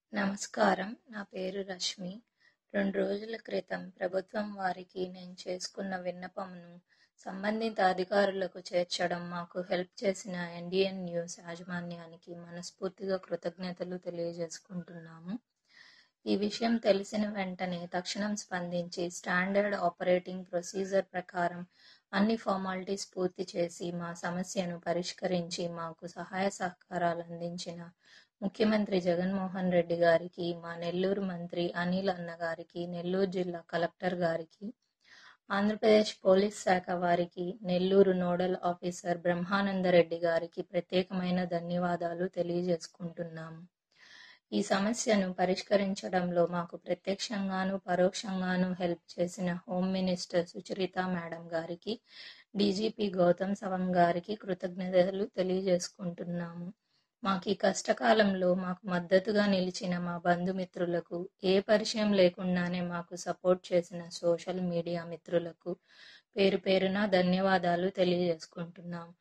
నమస్కారం. నా పేరు రష్మి. 2 రోజుల క్రితం ప్రభుత్వం వారికి నేను చేసుకున్న విన్నపంను సంబంధిత అధికారులకు చేర్చడం మాకు హెల్ప్ చేసిన ఎన్‌డీఎన్ న్యూస్ యాజమాన్యానికి మనస్ఫూర్తిగా కృతజ్ఞతలు తెలియజేసుకుంటున్నాము. ఈ విషయం తెలిసిన వెంటనే తక్షణం స్పందించి స్టాండర్డ్ ఆపరేటింగ్ ప్రొసీజర్ ప్రకారం అన్ని ఫార్మాలిటీస్ పూర్తి చేసి మా సమస్యను పరిష్కరించి మాకు సహాయ సహకారాలందించిన ముఖ్యమంత్రి జగన్మోహన్ రెడ్డి గారికి, మా నెల్లూరు మంత్రి అనిల్ అన్న గారికి, నెల్లూరు జిల్లా కలెక్టర్ గారికి, ఆంధ్రప్రదేశ్ పోలీస్ శాఖ వారికి, నెల్లూరు నోడల్ ఆఫీసర్ బ్రహ్మానందరెడ్డి గారికి ప్రత్యేకమైన ధన్యవాదాలు తెలియజేసుకుంటున్నాము. ఈ సమస్యను పరిష్కరించడంలో మాకు ప్రత్యక్షంగానూ, పరోక్షంగానూ హెల్ప్ చేసిన హోం మినిస్టర్ సుచరిత మేడం గారికి, డీజీపీ గౌతమ్ సవాంగ్ గారికి కృతజ్ఞతలు తెలియజేసుకుంటున్నాము. మాకీ కష్టకాలంలో మాకు మద్దతుగా నిలిచిన మా బంధుమిత్రులకు, ఏ పరిచయం లేకుండానే మాకు సపోర్ట్ చేసిన సోషల్ మీడియా మిత్రులకు పేరు పేరునా ధన్యవాదాలు తెలియజేసుకుంటున్నాం.